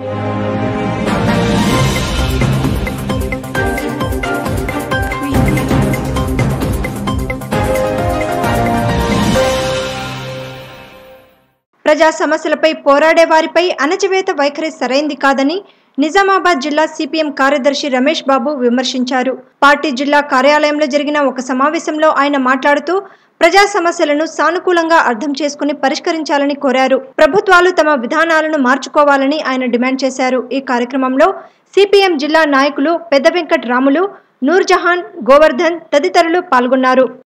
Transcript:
ప్రజా సమస్యలపై పోరాడే వారిపై అణచివేత వైఖరి సరైంది కాదని నిజామాబాద్ జిల్లా సిపిఎం కార్యదర్శి రమేష్ బాబు విమర్శించారు పార్టీ జిల్లా కార్యాలయంలో జరిగిన ఒక సమావేశంలో ఆయన మాట్లాడుతూ ప్రజా సమస్యలను సానుకూలంగా అర్థం చేసుకుని పరిష్కరించాలని కోరారు ప్రభుత్వాలు తమ విధానాలను మార్చుకోవాలని ఆయన డిమాండ్ చేశారు ఈ కార్యక్రమంలో సిపిఎం జిల్లా నాయకులు పెద్ద వెంకట్ రాములు నూర్జహాన్ గోవర్ధన్ తదితరులు పాల్గొన్నారు